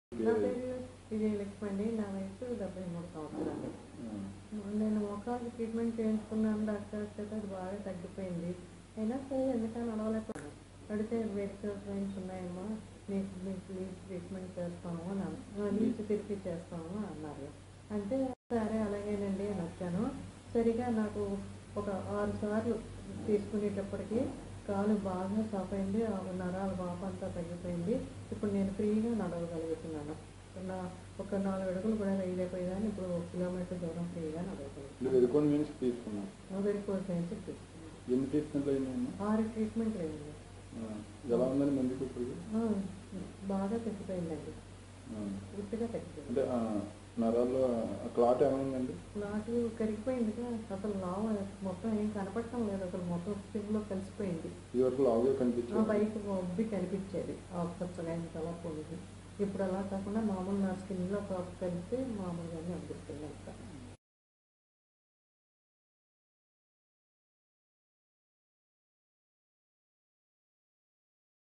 నా పేరు విజయలక్ష్మి అండి నా వయసు డెబ్బై మూడు సంవత్సరాలు నేను మోకాలు ట్రీట్మెంట్ చేయించుకున్నాను డాక్టర్ చేత అది బాగా తగ్గిపోయింది అయినా సరే ఎందుకని నడవలేకపోయాను అడిగితే మెడికల్ ట్రైన్స్ ఉన్నాయమ్మా నీకు మీకు ప్లీజ్ ట్రీట్మెంట్ చేస్తాము అని అన్న- లీజ్ తిరిగి చేస్తాము అన్నారు అంటే సరే అలాగేనండి అని వచ్చాను సరిగా నాకు ఒక ఆరు సార్లు తీసుకునేటప్పటికి కాలు బాగా సాఫ్ అయింది ఆ నరాల వాపు అంతా తగ్గిపోయింది ఇప్పుడు నేను ఫ్రీగా నడవగలుగుతున్నాను నా ఒక నాలుగు అడుగులు కూడా వేయలేకపోయేదాన్ని ఇప్పుడు ఒక కిలోమీటర్ దూరం ఫ్రీగా నడవగలుగుతాను నువ్వు వెదుకొని నుంచి తీసుకున్నావు మొదటి కోర్స్ నుంచి తీసుకున్నాను ఎన్ని ట్రీట్మెంట్లు అయినాయమ్మా ఆరు ట్రీట్మెంట్ అయింది ఆ, ఎలా ఉందని మందికి ఇప్పుడు ఆ, బాగా తగ్గిపోయిందండి ఆ, పూర్తిగా తగ్గిపోయింది అంటే ఆ, నరాల్లో క్లాట్ ఏమైందండి నాకు కరిగిపోయిందిగా అసలు లావు మొత్తం ఏం కనపడటం లేదు అసలు మొత్తం స్కిన్లో కలిసిపోయింది ఇది వరకు లావుగా ఆ కనిపించింది బయట ఉబ్బి కనిపించేది ఆ పచ్చగా ఇంత అలా పొంది ఇప్పుడు అలా కాకుండా మామూలు నా స్కిన్లో కలిస్తే మామూలుగా